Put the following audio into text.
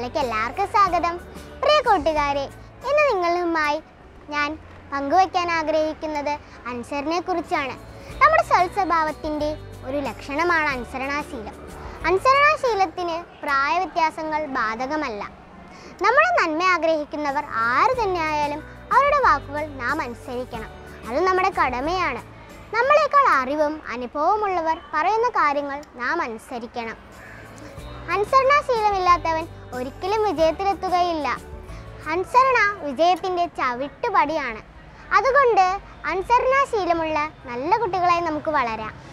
ചാനലിലേക്ക് എല്ലാവർക്കും സ്വാഗതം പ്രിയ കൂട്ടുകാരെ ഇന്ന് നിങ്ങളുമായി ഞാൻ പങ്കുവയ്ക്കാൻ ആഗ്രഹിക്കുന്നത് അനുസരണയെ കുറിച്ചാണ് നമ്മുടെ സ്വൽസ്വഭാവത്തിൻ്റെ ഒരു ലക്ഷണമാണ് അനുസരണാശീലം അനുസരണാശീലത്തിന് പ്രായവ്യത്യാസങ്ങൾ ബാധകമല്ല നമ്മുടെ നന്മ ആഗ്രഹിക്കുന്നവർ ആര് തന്നെ ആയാലും അവരുടെ വാക്കുകൾ നാം അനുസരിക്കണം അത് നമ്മുടെ കടമയാണ് നമ്മളെക്കാൾ അറിവും അനുഭവമുള്ളവർ പറയുന്ന കാര്യങ്ങൾ നാം അനുസരിക്കണം അനുസരണാശീലമില്ലാത്തവൻ ഒരിക്കലും വിജയത്തിലെത്തുകയില്ല അനുസരണ വിജയത്തിൻ്റെ ചവിട്ടുപടിയാണ് അതുകൊണ്ട് അനുസരണാശീലമുള്ള നല്ല കുട്ടികളായി നമുക്ക് വളരാം